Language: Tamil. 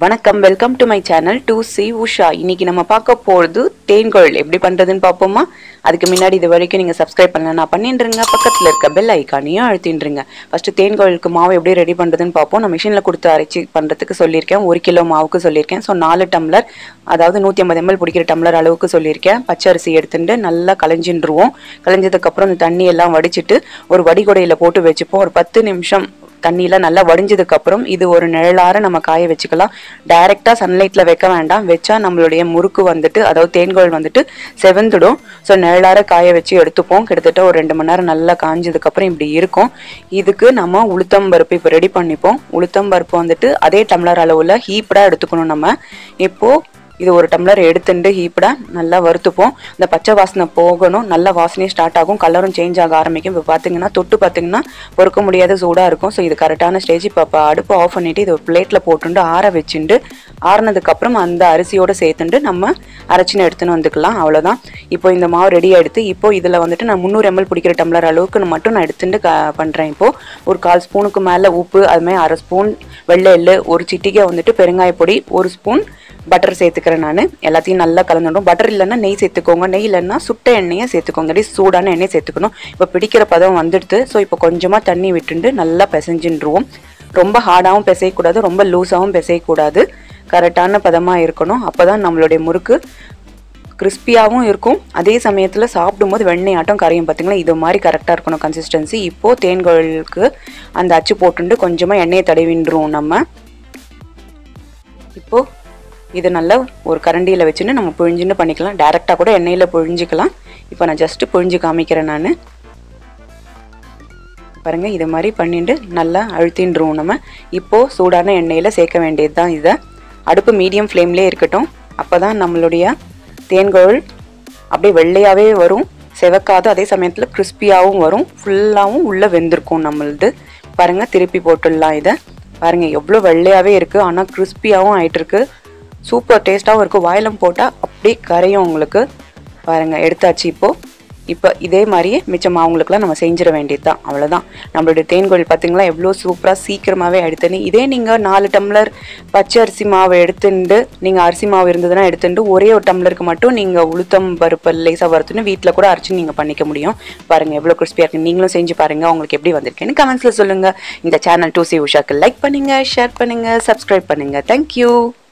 வணக்கம் வெல்கம் டு மை சேனல் டு சி உஷா இன்னைக்கு நம்ம பார்க்க போகிறது தேன்குழல் எப்படி பண்ணுறதுன்னு பார்ப்போமா அதுக்கு முன்னாடி இது வரைக்கும் நீங்கள் சப்ஸ்கிரைப் பண்ணலன்னா பண்ணிட்டுருங்க பக்கத்தில் இருக்க பெல் ஐக்கானையும் அழுத்திட்டுருங்க ஃபஸ்ட்டு தேன்குழலுக்கு மாவு எப்படி ரெடி பண்ணுறதுன்னு பார்ப்போம் நான் மிஷினில் கொடுத்து அரைச்சி பண்ணுறதுக்கு சொல்லியிருக்கேன் ஒரு கிலோ மாவுக்கு சொல்லியிருக்கேன் ஸோ நாலு டம்ளர் அதாவது நூற்றி ஐம்பது எம்எல் பிடிக்கிற டம்ளர் அளவுக்கு சொல்லியிருக்கேன் பச்சை அரிசி எடுத்துட்டு நல்லா களைஞ்சின்றுவோம் களைஞ்சதுக்கப்புறம் அந்த தண்ணி எல்லாம் வடிச்சிட்டு ஒரு வடிகுடையில் போட்டு வச்சுப்போம் ஒரு பத்து நிமிஷம் தண்ணியில நல்லா வடிஞ்சதுக்கு அப்புறம் இது ஒரு நிழலார நம்ம காய வச்சுக்கலாம் டைரக்டா சன்லைட்ல வைக்க வேண்டாம் வச்சா நம்மளுடைய முறுக்கு வந்துட்டு அதாவது தேன்கோள் வந்துட்டு செவந்துடும் ஸோ நிழலார காய வச்சு எடுத்துப்போம் கிட்டத்தட்ட ஒரு ரெண்டு மணி நேரம் நல்லா காஞ்சதுக்கு அப்புறம் இப்படி இருக்கும் இதுக்கு நம்ம உளுத்தம் பருப்பு இப்போ ரெடி பண்ணிப்போம் உளுத்தம் பருப்பு வந்துட்டு அதே டம்ளர் அளவுல ஹீப்டா எடுத்துக்கணும் நம்ம இப்போ இது ஒரு டம்ளர் எடுத்துட்டு ஹீப்டா நல்லா வறுத்துப்போம் இந்த பச்சை வாசனை போகணும் நல்ல வாசனையும் ஸ்டார்ட் ஆகும் கலரும் சேஞ்ச் ஆக ஆரம்பிக்கும் இப்போ பார்த்தீங்கன்னா தொட்டு பார்த்தீங்கன்னா பொறுக்க முடியாத சூடாக இருக்கும் ஸோ இது கரெக்டான ஸ்டேஜ் இப்போ இப்போ அடுப்பு ஆஃப் பண்ணிட்டு இது ஒரு பிளேட்டில் போட்டுட்டு ஆற வச்சுட்டு ஆறுனதுக்கப்புறம் அந்த அரிசியோடு சேர்த்துட்டு நம்ம அரைச்சின்னு எடுத்துன்னு வந்துக்கலாம் அவ்வளோதான் இப்போ இந்த மாவு ரெடி ஆகிடுத்து இப்போ இதில் வந்துட்டு நான் முந்நூறு எம்எல் பிடிக்கிற டம்ளர் அளவுக்கு மட்டும் நான் எடுத்துட்டு க பண்ணுறேன் இப்போது ஒரு கால் ஸ்பூனுக்கு மேலே உப்பு அதுமாதிரி அரை ஸ்பூன் வெள்ளை எள்ளு ஒரு சிட்டிகை வந்துட்டு பெருங்காய பொடி ஒரு ஸ்பூன் பட்டர் சேர்த்துக்கிறேன் நான் எல்லாத்தையும் நல்லா கலந்துடும் பட்டர் இல்லைன்னா நெய் சேர்த்துக்கோங்க நெய் இல்லைன்னா சுட்ட எண்ணெயை சேர்த்துக்கோங்க அப்படியே சூடான எண்ணெய் சேர்த்துக்கணும் இப்போ பிடிக்கிற பதம் வந்துடுது ஸோ இப்போ கொஞ்சமாக தண்ணி விட்டுண்டு நல்லா பிசைஞ்சின்றுவோம் ரொம்ப ஹார்டாகவும் பிசையக்கூடாது ரொம்ப லூஸாகவும் பிசையக்கூடாது கரெக்டான பதமாக இருக்கணும் அப்போ தான் நம்மளுடைய முறுக்கு கிறிஸ்பியாகவும் இருக்கும் அதே சமயத்தில் சாப்பிடும்போது வெண்ணெய் ஆட்டம் கரையும் பார்த்தீங்களா இது மாதிரி கரெக்டாக இருக்கணும் கன்சிஸ்டன்சி இப்போது தேன்குழலுக்கு அந்த அச்சு போட்டுண்டு கொஞ்சமாக எண்ணெயை தடவின்றுவோம் நம்ம இப்போது இது நல்லா ஒரு கரண்டியில் வச்சுன்னு நம்ம புழிஞ்சுன்னு பண்ணிக்கலாம் டேரெக்டாக கூட எண்ணெயில் புழிஞ்சிக்கலாம் இப்போ நான் ஜஸ்ட்டு புழிஞ்சு காமிக்கிறேன் நான் பாருங்கள் இது மாதிரி பண்ணிட்டு நல்லா அழுத்தின்றுவோம் நம்ம இப்போது சூடான எண்ணெயில் சேர்க்க வேண்டியது தான் இதை அடுப்பு மீடியம் ஃப்ளேம்லேயே இருக்கட்டும் அப்போ தான் நம்மளுடைய தேன்குழல் அப்படியே வெள்ளையாகவே வரும் செவக்காது அதே சமயத்தில் கிறிஸ்பியாகவும் வரும் ஃபுல்லாகவும் உள்ளே வெந்திருக்கும் நம்மளது பாருங்கள் திருப்பி போட்டுடலாம் இதை பாருங்கள் எவ்வளோ வெள்ளையாகவே இருக்குது ஆனால் கிறிஸ்பியாகவும் ஆயிட்டிருக்கு சூப்பர் டேஸ்ட்டாகவும் இருக்கும் வாயிலம் போட்டால் அப்படியே கரையும் உங்களுக்கு பாருங்கள் எடுத்தாச்சு இப்போது இப்போ இதே மாதிரியே மிச்சம் மாவுங்களுக்குலாம் நம்ம செஞ்சிட வேண்டியது தான் அவ்வளோதான் நம்மளுடைய தேன்கோழி பார்த்தீங்களா எவ்வளோ சூப்பராக சீக்கிரமாகவே எடுத்துன்னு இதே நீங்கள் நாலு டம்ளர் பச்சை அரிசி மாவு எடுத்துட்டு நீங்கள் அரிசி மாவு இருந்ததுன்னா எடுத்துட்டு ஒரே ஒரு டம்ளருக்கு மட்டும் நீங்கள் உளுத்தம் பருப்பு லேசாக வறுத்துன்னு வீட்டில் கூட அரைச்சி நீங்கள் பண்ணிக்க முடியும் பாருங்கள் எவ்வளோ கிறிஸ்பியாக இருக்குது நீங்களும் செஞ்சு பாருங்கள் உங்களுக்கு எப்படி வந்திருக்குன்னு கமெண்ட்ஸில் சொல்லுங்கள் இந்த சேனல் டூ சி உஷாக்கு லைக் பண்ணுங்கள் ஷேர் பண்ணுங்கள் சப்ஸ்கிரைப் பண்ணுங்கள் தேங்க்யூ